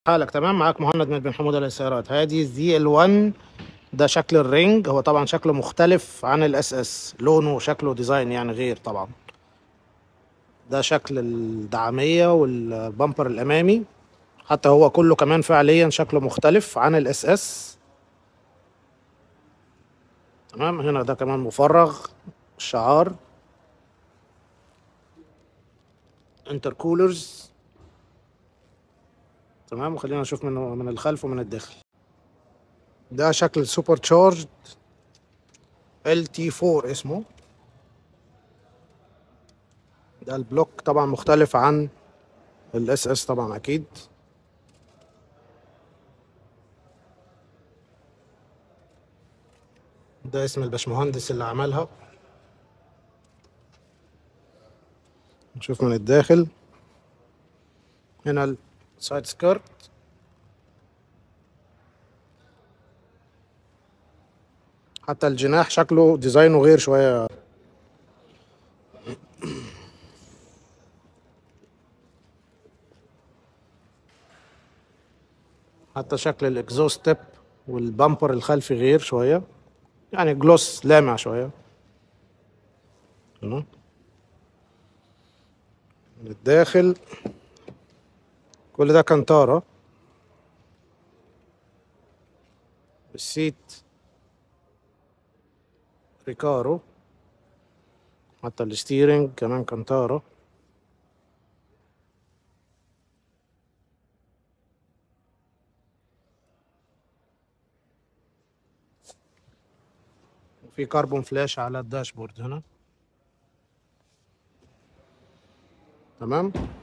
حالك تمام معاك مهند من بن حمودة للسيارات هذه الزي ال 1 ده شكل الرينج هو طبعا شكله مختلف عن الاس اس لونه وشكله ديزاين يعني غير طبعا ده شكل الدعامية والبامبر الامامي حتى هو كله كمان فعليا شكله مختلف عن الاس اس تمام هنا ده كمان مفرغ الشعار انتركولرز تمام وخلينا نشوف من من الخلف ومن الداخل ده شكل سوبر تشارجد ال تي 4 اسمه ده البلوك طبعا مختلف عن الاس اس طبعا اكيد ده اسم الباشمهندس اللي عملها نشوف من الداخل هنا السايد سكيرت حتى الجناح شكله ديزاينه غير شوية حتى شكل الاكزوست تيب والبامبر الخلفي غير شوية يعني جلوس لامع شوية هنا من الداخل كل ده كانتارا السيت ريكارو حتى الستيرنج كمان كانتارا وفي كربون فلاش على الداشبورد هنا تمام